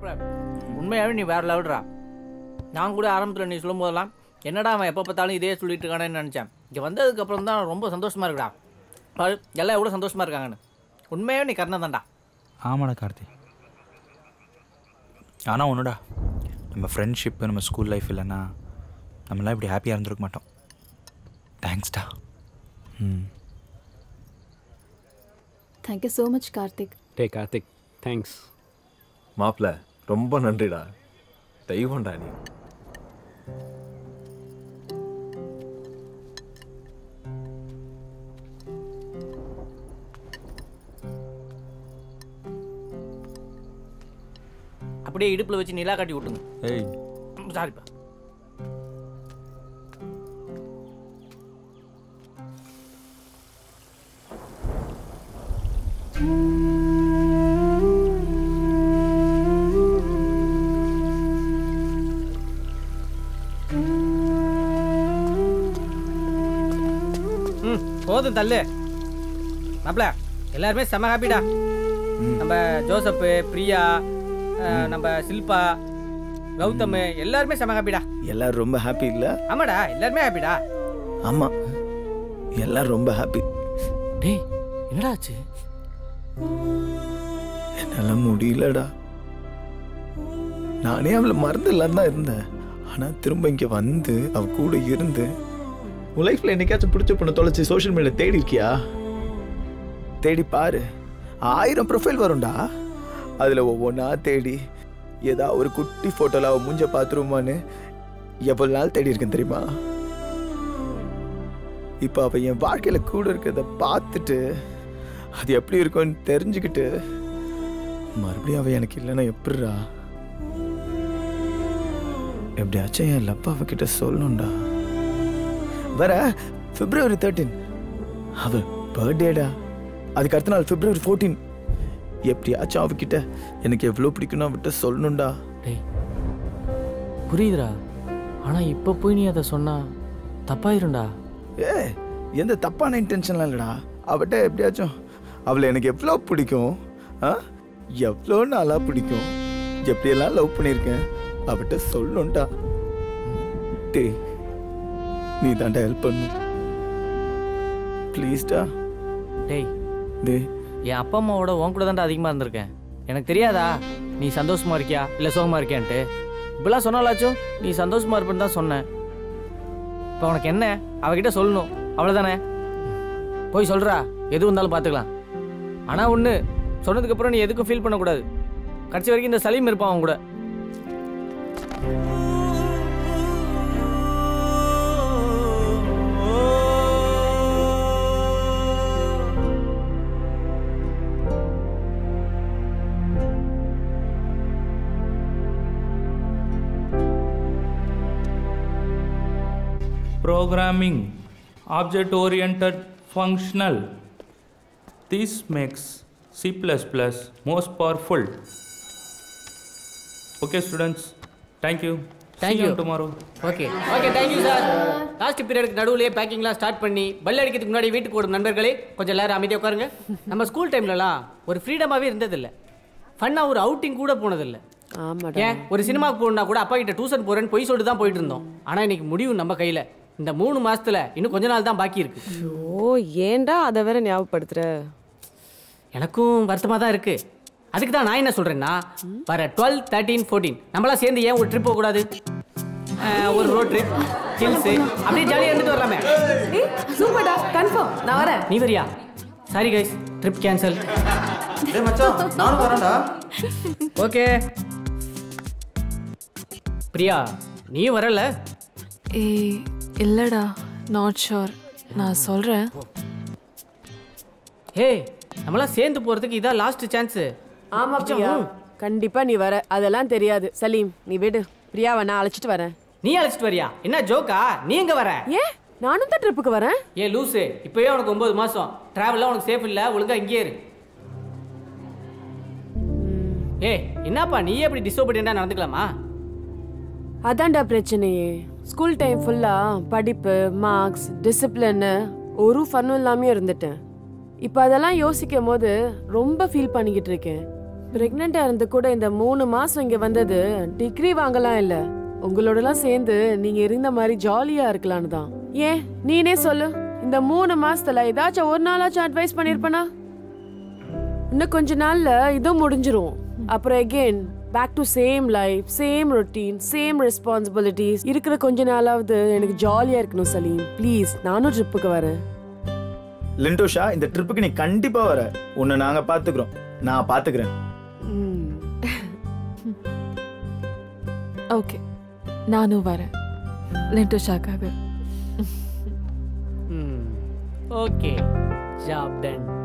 மாப்பிள்ள உண்மையாகவே நீ வேற லெவல்ரா நான் கூட ஆரம்பத்தில் நீ சொல்லும் போதெல்லாம் என்னடா அவன் எப்போ பார்த்தாலும் இதே சொல்லிட்டு இருக்கானேன்னு நினச்சேன் இங்கே வந்ததுக்கப்புறம் தான் ரொம்ப சந்தோஷமா இருக்குடா பாரு எல்லாம் எவ்வளோ சந்தோஷமா இருக்காங்கன்னு உண்மையாகவே நீ கர்ணன் தான்டா ஆமாடா கார்த்தி ஆனால் ஒன்றுடா நம்ம ஃப்ரெண்ட்ஷிப்பு நம்ம ஸ்கூல் லைஃப் இல்லைன்னா நம்மளாம் இப்படி ஹாப்பியாக இருந்திருக்க மாட்டோம் தேங்க்ஸ்டா ம் தேங்க்யூ ஸோ மச் கார்த்திக் டே கார்த்திக் தேங்க்ஸ் மாப்பிள்ள ரொம்ப நன்றிடா தெய்வம்டா நீ அப்படியே இடுப்பில் வச்சு நிலா காட்டி விட்டுங்க ஏய் சாரிப்பா ம் போதும் தள்ளு மாப்பிள எல்லாருமே செம ஹாப்பிடா நம்ம ஜோசப்பு பிரியா அஹ், நம்ம சில்பா கௌதம் எல்லாருமே செம ஹாப்பிடா எல்லாரும் ரொம்ப ஹாப்பி இல்லை ஆமாடா எல்லாருமே ஹாப்பிடா ஆமாம் எல்லாரும் ரொம்ப ஹாப்பி டேய் என்னடா ஆச்சு என்னால் முடியலடா நானே அவளை மறந்துடலாம் தான் இருந்தேன் ஆனால் திரும்ப இங்கே வந்து அவ கூட இருந்து உன் லைஃப்பில் என்னைக்காச்சும் பிடிச்ச பொண்ணு தொலைச்சி சோஷியல் மீடியா தேடி இருக்கியா தேடி பாரு ஆயிரம் ப்ரொஃபைல் வரும்டா அதில் ஒவ்வொன்றா தேடி ஏதா ஒரு குட்டி ஃபோட்டோவில் அவள் மூஞ்ச பார்த்துருமான்னு எவ்வளோ நாள் தேடி இருக்கேன் தெரியுமா இப்போ அவள் என் வாழ்க்கையில் கூட இருக்கிறத பார்த்துட்டு அது எப்படி இருக்கும்னு தெரிஞ்சுக்கிட்டு மறுபடியும் அவள் எனக்கு இல்லைன்னா எப்படிடா எப்படியாச்சும் என் லப்பா அவகிட்ட சொல்லணும்டா வர பிப்ரவரி தேர்ட்டீன் அவ பர்த்டேடா அதுக்கு அடுத்த நாள் பிப்ரவரி ஃபோர்டீன் எப்படியாச்சும் அவகிட்ட எனக்கு எவ்வளோ பிடிக்கும்னு அவகிட்ட சொல்லணும்டா டேய் புரியுதுடா ஆனா இப்போ போய் நீ அதை சொன்னா தப்பாயிரும்டா ஏ எந்த தப்பான இன்டென்ஷன்லாம் இல்லைடா அவட்ட எப்படியாச்சும் அவளை எனக்கு எவ்வளோ பிடிக்கும் ஆ எவ்வளோ நாளாக பிடிக்கும் எப்படியெல்லாம் லவ் பண்ணியிருக்கேன் அவட்ட சொல்லணும்டா டேய் நீ தாண்டா ஹெல்ப் பண்ணும் ப்ளீஸ்டா டேய் டேய் என் அப்பா அம்மாவோட உன் கூட தான்டா அதிகமாக இருந்திருக்கேன் எனக்கு தெரியாதா நீ சந்தோஷமா இருக்கியா இல்லை சோகமா இருக்கியான்ட்டு இப்படிலாம் சொன்னாலாச்சும் நீ சந்தோஷமா இருப்பேன்னு தான் சொன்னேன் இப்போ உனக்கு என்ன அவகிட்ட சொல்லணும் அவ்வளோதானே போய் சொல்றா எது வந்தாலும் பார்த்துக்கலாம் ஆனால் ஒன்று சொன்னதுக்கப்புறம் நீ எதுக்கும் ஃபீல் பண்ணக்கூடாது கடைசி வரைக்கும் இந்த சலீம் இருப்பான் அவன் கூட Programming Object Oriented Functional. This makes C most powerful. Okay, students. Thank you. Thank See you you. tomorrow. Okay okay thank you sir last பீரியடுக்கு நடுவுலயே பேக்கிங்லாம் ஸ்டார்ட் பண்ணி பல் அடிக்கிறதுக்கு முன்னாடி வீட்டுக்கு ஓடும் நண்பர்களே கொஞ்சம் எல்லாரும் அமைதியாக உட்காருங்க நம்ம ஸ்கூல் டைம்லலாம் ஒரு ஃப்ரீடமாகவே இருந்ததில்ல ஃபன்னாக ஒரு அவுட்டிங் கூட போனதில்லை ஆமாடா ஏன் ஒரு சினிமாவுக்கு போகணுன்னா கூட அப்பா கிட்ட டியூஷன் போறேன்னு பொய் சொல்லிட்டு தான் போயிட்டு இருந்தோம் ஆனால் இன்னைக்கு முடிவு நம்ம கையில் இந்த மூணு மாசத்துல இன்னும் கொஞ்ச நாள் தான் பாக்கி இருக்கு ஓ ஏன்டா அதை வேற ஞாபகப்படுத்துற எனக்கும் வருத்தமாக தான் இருக்கு அதுக்கு தான் நான் என்ன சொல்றேன்னா வர டுவெல் தேர்ட்டீன் ஃபோர்டீன் நம்மளாம் சேர்ந்து ஏன் ஒரு ட்ரிப் போகக்கூடாது அஹ், ஒரு ரோட் ட்ரிப் ஹில்ஸு அப்படியே ஜாலியாக இருந்துட்டு வரலாமே சூப்பர்டா கன்ஃபார்ம் நான் வரேன் நீ வரியா சாரி கைஸ் ட்ரிப் கேன்சல் நானும் வரேன்டா ஓகே பிரியா நீயும் வரல ஏய் இல்லடா நாட் ஷோர் நான் சொல்கிறேன் ஏய் நம்மளாம் சேர்ந்து போறதுக்கு இதான் லாஸ்ட் சான்ஸ் ஆமா பிரியா கண்டிப்பா நீ வர அதெல்லாம் தெரியாது சலீம் நீ விடு பிரியாவை நான் அழைச்சிட்டு வரேன் நீ அழைச்சிட்டு வரியா என்ன ஜோக்கா நீ எங்க வர ஏன் நானும் தான் ட்ரிப்புக்கு வரேன் ஏ லூசு இப்பயே உனக்கு ஒன்பது மாசம் டிராவல்லாம் உனக்கு சேஃப் இல்ல ஒழுங்கா இங்கே இரு ஏய் என்னப்பா நீயே அப்படி டிசோபீடியண்டா நடந்துக்கலாமா அதான்டா பிரச்சனையே ஸ்கூல் டைம் ஃபுல்லா படிப்பு மார்க்ஸ் டிசிப்ளின்னு ஒரு ஃபன்னும் இல்லாமே இருந்துட்டேன் இப்போ அதெல்லாம் யோசிக்கும் போது ரொம்ப ஃபீல் பண்ணிக்கிட்டு இருக்கேன் பிரெக்னெண்டா இருந்து கூட இந்த மூணு மாசம் இங்க வந்தது டிகிரி வாங்கலாம் இல்ல உங்களோடலாம் சேர்ந்து நீங்க இருந்த மாதிரி ஜாலியா இருக்கலாம்னு தான் ஏன் நீனே சொல்லு இந்த மூணு மாசத்துல ஏதாச்சும் ஒரு நாளாச்சும் அட்வைஸ் பண்ணிருப்பனா இன்னும் கொஞ்ச நாள்ல இதுவும் முடிஞ்சிரும் அப்புறம் again back to same life same routine same responsibilities இருக்கிற கொஞ்ச நாளாவது எனக்கு ஜாலியா இருக்கணும் சலீம் ப்ளீஸ் நானும் ட்ரிப்புக்கு வரேன் லிண்டோஷா இந்த ட்ரிப்புக்கு நீ கண்டிப்பா வர உன்னை நாங்க பாத்துக்கிறோம் நான் பாத்துக்கிறேன் ம். ஓகே நானும் வரேன் லிண்டோஷாக்காக ஓகே ஜாப் டன்